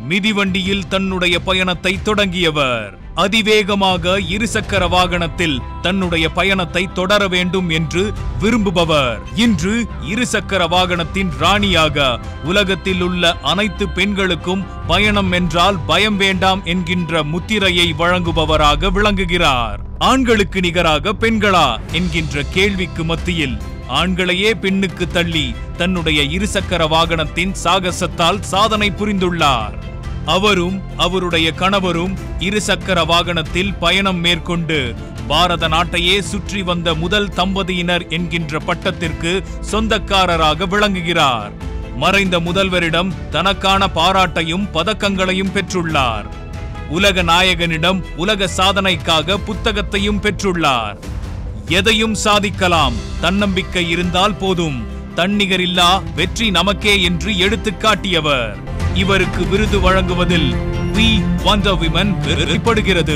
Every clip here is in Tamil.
மிதிவண்டியில் தன்னுடைய பயணத்தை தொடங்கியவர் அதிவேகமாக இருசக்கர வாகனத்தில் தன்னுடைய பயணத்தை தொடர வேண்டும் என்று விரும்புபவர் இன்று இருசக்கர வாகனத்தின் ராணியாக உலகத்தில் உள்ள அனைத்து பெண்களுக்கும் பயணம் என்றால் பயம் வேண்டாம் என்கின்ற முத்திரையை வழங்குபவராக விளங்குகிறார் ஆண்களுக்கு நிகராக பெண்களா என்கின்ற கேள்விக்கு மத்தியில் ஆண்களையே பெண்ணுக்கு தள்ளி தன்னுடைய இருசக்கர வாகனத்தின் சாகசத்தால் சாதனை புரிந்துள்ளார் அவரும் அவருடைய கணவரும் இருசக்கர வாகனத்தில் பயணம் மேற்கொண்டு பாரத நாட்டையே சுற்றி வந்த முதல் தம்பதியினர் என்கின்ற பட்டத்திற்கு சொந்தக்காரராக விளங்குகிறார் மறைந்த முதல்வரிடம் தனக்கான பாராட்டையும் பதக்கங்களையும் பெற்றுள்ளார் உலக நாயகனிடம் உலக சாதனைக்காக புத்தகத்தையும் பெற்றுள்ளார் எதையும் சாதிக்கலாம் தன்னம்பிக்கை இருந்தால் போதும் தன்னிகரில்லா வெற்றி நமக்கே என்று எடுத்துக் காட்டியவர் இவருக்கு விருது வழங்குவதில் வி வண்டர் விமன் வெளிப்படுகிறது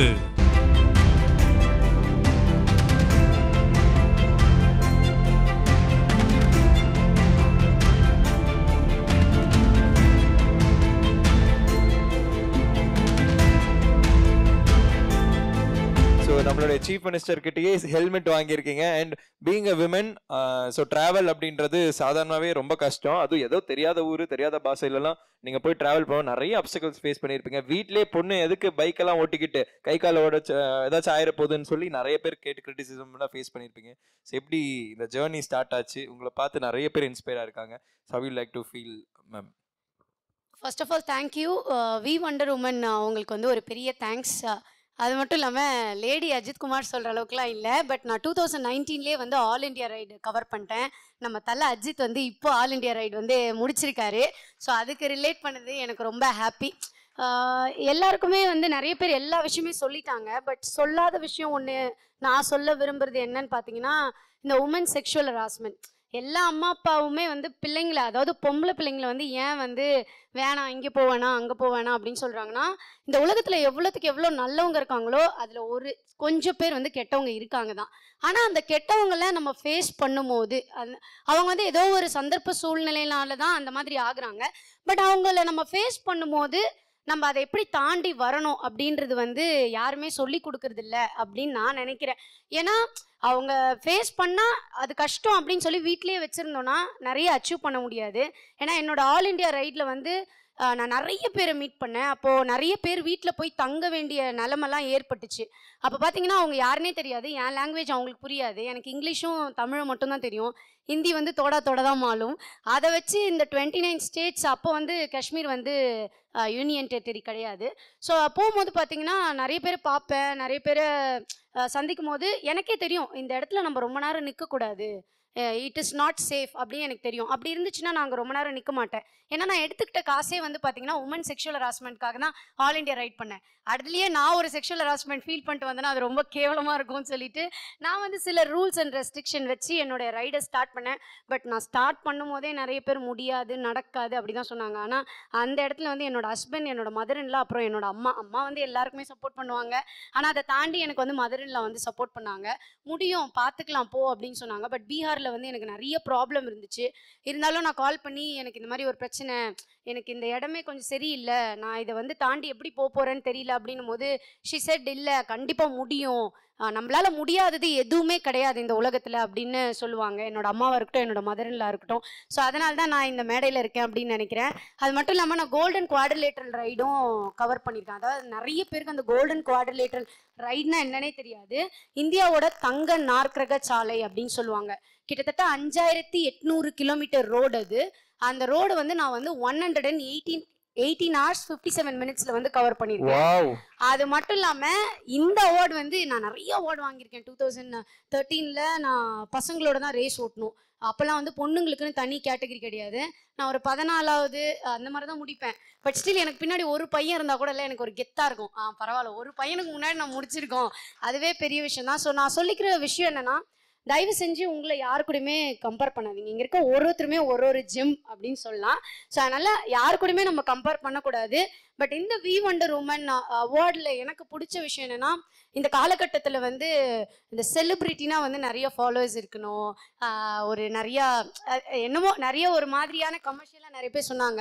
ஸோ நம்மளுடைய சீஃப் மினிஸ்டர் கிட்டயே ஹெல்மெட் வாங்கியிருக்கீங்க and being a women so travel அப்படின்றது சாதாரணமாகவே ரொம்ப கஷ்டம் அதுவும் ஏதோ தெரியாத ஊர் தெரியாத பாஷையிலலாம் நீங்கள் போய் டிராவல் பண்ண நிறைய அப்சக்கல்ஸ் ஃபேஸ் பண்ணியிருப்பீங்க வீட்டிலே பொண்ணு எதுக்கு பைக்கெல்லாம் ஓட்டிக்கிட்டு கை கால உடச்ச ஏதாச்சும் ஆயிர போகுதுன்னு சொல்லி நிறைய பேர் கேட்டு கிரிட்டிசிசம்லாம் ஃபேஸ் பண்ணியிருப்பீங்க ஸோ எப்படி இந்த ஜேர்னி ஸ்டார்ட் ஆச்சு உங்களை பார்த்து நிறைய பேர் இன்ஸ்பயர் ஆயிருக்காங்க so we like to feel ma'am first of all thank you we wonder woman உங்களுக்கு வந்து ஒரு பெரிய தேங்க்ஸ் அது மட்டும் இல்லாமல் லேடி அஜித் குமார் சொல்கிற அளவுக்குலாம் இல்லை பட் நான் டூ தௌசண்ட் நைன்டீன்லேயே வந்து ஆல் இண்டியா ரைடு கவர் பண்ணிட்டேன் நம்ம தலை அஜித் வந்து இப்போ ஆல் இண்டியா ரைடு வந்து முடிச்சிருக்காரு ஸோ அதுக்கு ரிலேட் பண்ணது எனக்கு ரொம்ப ஹாப்பி எல்லாருக்குமே வந்து நிறைய பேர் எல்லா விஷயமே சொல்லிட்டாங்க பட் சொல்லாத விஷயம் ஒன்று நான் சொல்ல விரும்புறது என்னன்னு பார்த்தீங்கன்னா இந்த உமன் செக்ஷுவல் ஹராஸ்மெண்ட் எல்லா அம்மா அப்பாவுமே வந்து பிள்ளைங்கள அதாவது பொம்பளை பிள்ளைங்கள வந்து ஏன் வந்து வேணாம் இங்கே போவேணா அங்கே போவேணா அப்படின்னு சொல்கிறாங்கன்னா இந்த உலகத்தில் எவ்வளோத்துக்கு எவ்வளோ நல்லவங்க இருக்காங்களோ அதில் ஒரு கொஞ்சம் பேர் வந்து கெட்டவங்க இருக்காங்க தான் ஆனால் அந்த கெட்டவங்கள நம்ம ஃபேஸ் பண்ணும்போது அந்த அவங்க வந்து ஏதோ ஒரு சந்தர்ப்ப சூழ்நிலையினால தான் அந்த மாதிரி ஆகுறாங்க பட் அவங்கள நம்ம ஃபேஸ் பண்ணும்போது நம்ம அதை எப்படி தாண்டி வரணும் அப்படின்றது வந்து யாருமே சொல்லி கொடுக்கறது இல்ல அப்படின்னு நான் நினைக்கிறேன் ஏன்னா அவங்க ஃபேஸ் பண்ணால் அது கஷ்டம் அப்படின்னு சொல்லி வீட்லயே வச்சுருந்தோன்னா நிறைய அச்சீவ் பண்ண முடியாது ஏன்னா என்னோட ஆல் இண்டியா ரைடில் வந்து ஆஹ், நான் நிறைய பேரை மீட் பண்ணேன் அப்போது நிறைய பேர் வீட்டில் போய் தங்க வேண்டிய நிலமெல்லாம் ஏற்பட்டுச்சு அப்போ பார்த்தீங்கன்னா அவங்க யாருனே தெரியாது என் லாங்குவேஜ் அவங்களுக்கு புரியாது எனக்கு இங்கிலீஷும் தமிழும் மட்டும்தான் தெரியும் ஹிந்தி வந்து தோடா தோட தான் மாலும் அதை வச்சு இந்த டுவெண்ட்டி நைன் ஸ்டேட்ஸ் அப்போ வந்து காஷ்மீர் வந்து யூனியன் டெரிட்டரி கிடையாது ஸோ போகும்போது பார்த்தீங்கன்னா நிறைய பேர் பார்ப்பேன் நிறைய பேரை சந்திக்கும் போது எனக்கே தெரியும் இந்த இடத்துல நம்ம ரொம்ப நேரம் நிற்கக்கூடாது இட் இஸ் நாட் சேஃப் அப்படின்னு எனக்கு தெரியும் அப்படி இருந்துச்சுன்னா நாங்கள் ரொம்ப நேரம் நிற்க மாட்டேன் ஏன்னா நான் எடுத்துக்கிட்ட காசே வந்து பார்த்தீங்கன்னா உமன் செக்ஷுவல் ஹராஸ்மெண்ட்காக தான் ஆல் இண்டியா ரைட் பண்ணேன் அதுலேயே நான் ஒரு செக்ஷுவல் ஹராஸ்மெண்ட் ஃபீல் பண்ணிட்டு வந்தேன்னா அது ரொம்ப கேவலமாக இருக்கும்னு சொல்லிட்டு நான் வந்து சில ரூல்ஸ் அண்ட் ரெஸ்ட்ரிக்ஷன் வச்சு என்னோட ரைடை ஸ்டார்ட் பண்ணேன் பட் நான் ஸ்டார்ட் பண்ணும் போதே நிறைய பேர் முடியாது நடக்காது அப்படி தான் சொன்னாங்க ஆனால் அந்த இடத்துல வந்து என்னோட ஹஸ்பண்ட் என்னோட மதர் இன்லா அப்புறம் என்னோட அம்மா அம்மா வந்து எல்லாருக்குமே சப்போர்ட் பண்ணுவாங்க ஆனால் அதை தாண்டி எனக்கு வந்து மதர் இன்லா வந்து சப்போர்ட் பண்ணாங்க முடியும் பார்த்துக்கலாம் போ அப்படின்னு சொன்னாங்க பட் பீகாரில் வந்து எனக்கு நிறைய ப்ராப்ளம் இருந்துச்சு இருந்தாலும் நான் கால் பண்ணி எனக்கு இந்த மாதிரி ஒரு பிரச்சனை எனக்கு இந்த இடமே கொஞ்சம் சரியில்லை நான் இதை வந்து தாண்டி எப்படி போக போகிறேன்னு தெரியல அப்படின்னும் போது ஷி செட் இல்லை கண்டிப்பாக முடியும் ஆஹ் நம்மளால முடியாதது எதுவுமே கிடையாது இந்த உலகத்தில் அப்படின்னு சொல்லுவாங்க என்னோட அம்மாவாக இருக்கட்டும் என்னோட மதர்லாம் இருக்கட்டும் ஸோ அதனால தான் நான் இந்த மேடையில் இருக்கேன் அப்படின்னு நினைக்கிறேன் அது மட்டும் இல்லாமல் நான் கோல்டன் குவாட்ரிலேட்டரல் ரைடும் கவர் பண்ணியிருக்கேன் அதாவது நிறைய பேருக்கு அந்த கோல்டன் குவாட்ரிலேட்டரல் ரைட்னா என்னன்னே தெரியாது இந்தியாவோட தங்க நாற்கிரக சாலை அப்படின்னு சொல்லுவாங்க கிட்டத்தட்ட அஞ்சாயிரத்தி எட்நூறு கிலோமீட்டர் ரோடு அது அந்த ரோடு வந்து நான் வந்து one hundred and eighteen eighteen hours fifty seven மினிட்ஸ்ல வந்து கவர் பண்ணியிருக்கேன் வாவ் அது மட்டும் இல்லாம இந்த அவார்டு வந்து நான் நிறைய அவார்டு வாங்கியிருக்கேன் டூ தௌசண்ட் தேர்ட்டீன்ல நான் பசங்களோட தான் ரேஸ் ஓட்டணும் அப்போல்லாம் வந்து பொண்ணுங்களுக்குன்னு தனி கேட்டகரி கிடையாது நான் ஒரு பதினாலாவது அந்த மாதிரி தான் முடிப்பேன் பட் ஸ்டில் எனக்கு பின்னாடி ஒரு பையன் இருந்தால் கூட இல்லை எனக்கு ஒரு கெத்தாக இருக்கும் ஆ பரவாயில்ல ஒரு பையனுக்கு முன்னாடி நான் முடிச்சிருக்கோம் அதுவே பெரிய விஷயம் தான் ஸோ நான் சொல்லிக்கிற விஷயம் என்னன்னா தயவு செஞ்சு உங்களை யாரு கூடயுமே கம்பேர் பண்ணாதீங்க இங்கே இருக்க ஒரு ஒருத்தருமே ஒரு ஒரு ஜிம் அப்படின்னு சொல்லலாம் ஸோ அதனால யாரு கூடயுமே நம்ம கம்பேர் பண்ணக்கூடாது பட் இந்த வி வண்டர் உமன் அவார்டில் எனக்கு பிடிச்ச விஷயம் என்னன்னா இந்த காலகட்டத்தில் வந்து இந்த செலிப்ரிட்டினா வந்து நிறைய ஃபாலோவர்ஸ் இருக்கணும் ஆஹ் ஒரு நிறையா அஹ் என்னமோ நிறைய ஒரு மாதிரியான கமர்ஷியலாக நிறைய பேர் சொன்னாங்க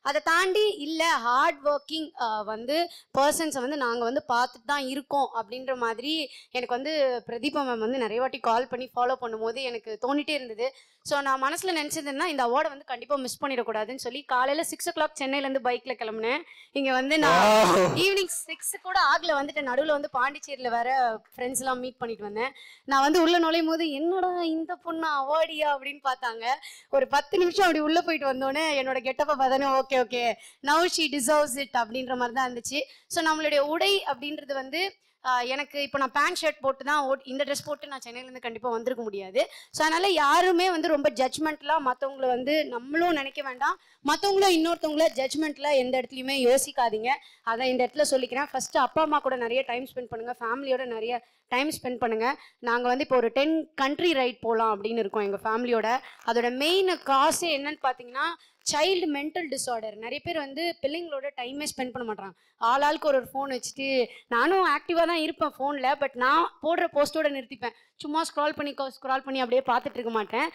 அதை தாண்டி இல்லை ஹார்ட் ஒர்க்கிங் வந்து பர்சன்ஸை வந்து நாங்கள் வந்து பார்த்துட்டு தான் இருக்கோம் அப்படின்ற மாதிரி எனக்கு வந்து பிரதீபா மேம் வந்து நிறைய வாட்டி கால் பண்ணி ஃபாலோ பண்ணும்போது எனக்கு தோணிட்டே இருந்தது ஸோ நான் மனசில் நினச்சதுன்னா இந்த அவார்டை வந்து கண்டிப்பாக மிஸ் பண்ணிடக்கூடாதுன்னு சொல்லி காலையில் சிக்ஸ் ஓ கிளாக் சென்னையிலேருந்து பைக்கில் கிளம்புனேன் இங்கே வந்து நான் ஈவினிங் சிக்ஸ் கூட ஆகல வந்துட்டு நடுவில் வந்து பாண்டிச்சேரியில் வேற ஃப்ரெண்ட்ஸ் எல்லாம் மீட் பண்ணிட்டு வந்தேன் நான் வந்து உள்ள நுழையும் போது என்னடா இந்த பொண்ணு அவார்டியா அப்படின்னு பார்த்தாங்க ஒரு பத்து நிமிஷம் அப்படி உள்ள போயிட்டு வந்தோடனே என்னோட கெட்டப்பை பார்த்தோன்னே okay okay now she deserves it அப்படின்ற மாதிரி தான் இருந்துச்சு ஸோ நம்மளுடைய உடை அப்படின்றது வந்து ஆஹ் எனக்கு இப்போ நான் பேண்ட் ஷர்ட் போட்டு தான் ஓட் இந்த ட்ரெஸ் போட்டு நான் சென்னையிலேருந்து கண்டிப்பாக வந்திருக்க முடியாது ஸோ அதனால யாருமே வந்து ரொம்ப ஜட்ஜ்மெண்ட்லாம் மற்றவங்கள வந்து நம்மளும் நினைக்க வேண்டாம் மற்றவங்களும் இன்னொருத்தவங்கள ஜட்ஜ்மெண்ட்லாம் எந்த இடத்துலையுமே யோசிக்காதீங்க அதை இந்த இடத்துல சொல்லிக்கிறேன் ஃபர்ஸ்ட் அப்பா அம்மா கூட நிறைய டைம் ஸ்பெண்ட் பண்ணுங்க ஃபேமிலியோட நிறைய டைம் ஸ்பெண்ட் பண்ணுங்க நாங்கள் வந்து இப்போ ஒரு டென் கண்ட்ரி ரைட் போகலாம் அப்படின்னு இருக்கோம் எங்கள் ஃபேமிலியோட அதோட மெயின் காசே என்னன்னு பார்த்தீங்கன்னா சைல்டு மென்டல் டிஸார்டர் நிறைய பேர் வந்து பிள்ளைங்களோட டைமே ஸ்பெண்ட் பண்ண மாட்டாங்க ஆள் ஆளுக்கு ஒரு ஒரு ஃபோன் வச்சுட்டு நானும் ஆக்டிவாக தான் இருப்பேன் ஃபோனில் பட் நான் போடுற போஸ்ட்டோட நிறுத்திப்பேன் சும்மா ஸ்க்ரால் பண்ணி ஸ்க்ரால் பண்ணி அப்படியே பார்த்துட்டு இருக்க மாட்டேன்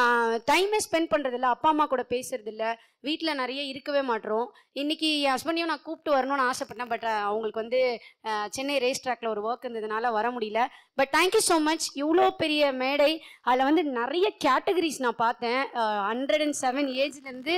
டைமே ஸ்பெண்ட் பண்ணுறதில்ல அப்பா அம்மா கூட பேசுறதில்ல வீட்டில் நிறைய இருக்கவே மாட்டோம் இன்னைக்கு என் ஹஸ்பண்டையும் நான் கூப்பிட்டு வரணும்னு ஆசைப்பட்டேன் பட் அவங்களுக்கு வந்து ஆஹ், சென்னை ரேஸ் ட்ராக்ல ஒரு ஒர்க் இருந்ததுனால வர முடியல பட் தேங்க்யூ ஸோ மச் இவ்வளோ பெரிய மேடை அதில் வந்து நிறைய கேட்டகரிஸ் நான் பார்த்தேன் ஹண்ட்ரட் அண்ட் செவன் ஏஜ்லேருந்து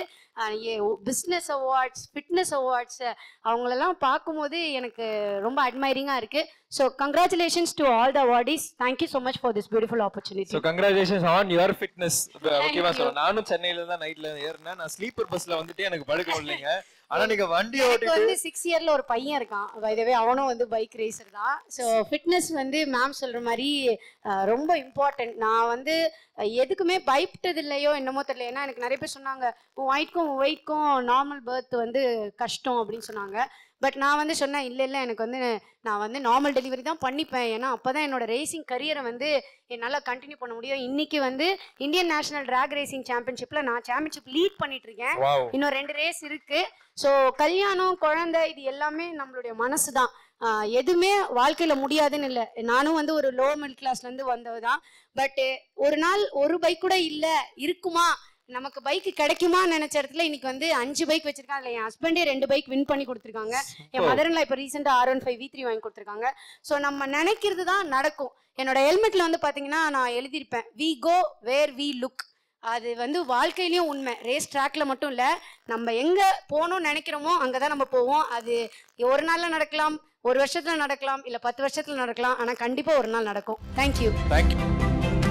பிஸ்னஸ் அவார்ட்ஸ் ஃபிட்னஸ் அவார்ட்ஸ் அவங்களெல்லாம் பார்க்கும்போது எனக்கு ரொம்ப அட்மைரிங்காக இருக்குது so congratulations to all the awardees thank you so much for this beautiful so opportunity congratulations on your fitness ஓகேவா you. சொல்ல நானும் சென்னையில தான் நைட்ல ஏறினேன் நான் ஸ்லீப்பர் பஸ்ல வந்துட்டு எனக்கு படுக்க முடியலைங்க ஆனா நீங்க வண்டி எனக்கு ஓட்டிட்டு வந்து சிக்ஸ் இயர்ல ஒரு பையன் இருக்கான் வைதவே அவனும் வந்து பைக் ரேசர் தான் ஸோ ஃபிட்னஸ் வந்து மேம் சொல்ற மாதிரி அஹ், ரொம்ப இம்பார்ட்டன்ட் நான் வந்து அஹ், எதுக்குமே பயப்பட்டது இல்லையோ என்னமோ தெரியல ஏன்னா எனக்கு நிறைய பேர் சொன்னாங்க உன் ஒயிட்க்கும் உன் வெயிட்க்கும் நார்மல் பர்த் வந்து கஷ்டம் அப்படின்னு சொன்னாங்க பட் நான் வந்து சொன்னேன் இல்லை இல்லை எனக்கு வந்து நான் வந்து நார்மல் டெலிவரி தான் பண்ணிப்பேன் ஏன்னா அப்போ தான் என்னோட ரேசிங் கரியரை வந்து என்னால் கண்டினியூ பண்ண முடியும் இன்னைக்கு வந்து இந்தியன் நேஷனல் டிராக் ரேசிங் சாம்பியன்ஷிப்பில் நான் சாம்பியன்ஷிப் லீட் பண்ணிட்டு இருக்கேன் வாவ் இன்னும் ரெண்டு ரேஸ் இருக்கு ஸோ கல்யாணம் குழந்தை இது எல்லாமே நம்மளுடைய மனசு தான் ஆஹ் எதுவுமே வாழ்க்கையில முடியாதுன்னு இல்லை நானும் வந்து ஒரு லோ மிடில் கிளாஸ்ல இருந்து வந்தவ தான் பட் ஒரு நாள் ஒரு பைக் கூட இல்ல இருக்குமா நமக்கு பைக் கிடைக்குமா நினைச்ச இடத்துல இன்னைக்கு வந்து அஞ்சு பைக் வச்சிருக்கேன் அதுல என் ஹஸ்பண்டே ரெண்டு பைக் வின் பண்ணி கொடுத்துருக்காங்க என் மதர்ல இப்போ ரீசெண்டாக R one five V three வாங்கி கொடுத்துருக்காங்க ஸோ நம்ம நினைக்கிறது தான் நடக்கும் என்னோட ஹெல்மெட்ல வந்து பாத்தீங்கன்னா நான் எழுதியிருப்பேன் we go where we look அது வந்து வாழ்க்கையிலயும் உண்மை ரேஸ் ட்ராக்ல மட்டும் இல்ல நம்ம எங்க போகணும்னு நினைக்கிறோமோ அங்கதான் நம்ம போவோம் அது ஒரு நாள்ல நடக்கலாம் ஒரு வருஷத்துல நடக்கலாம் இல்ல பத்து வருஷத்துல நடக்கலாம் ஆனா கண்டிப்பா ஒரு நாள் நடக்கும் தேங்க்யூ தேங்க்யூ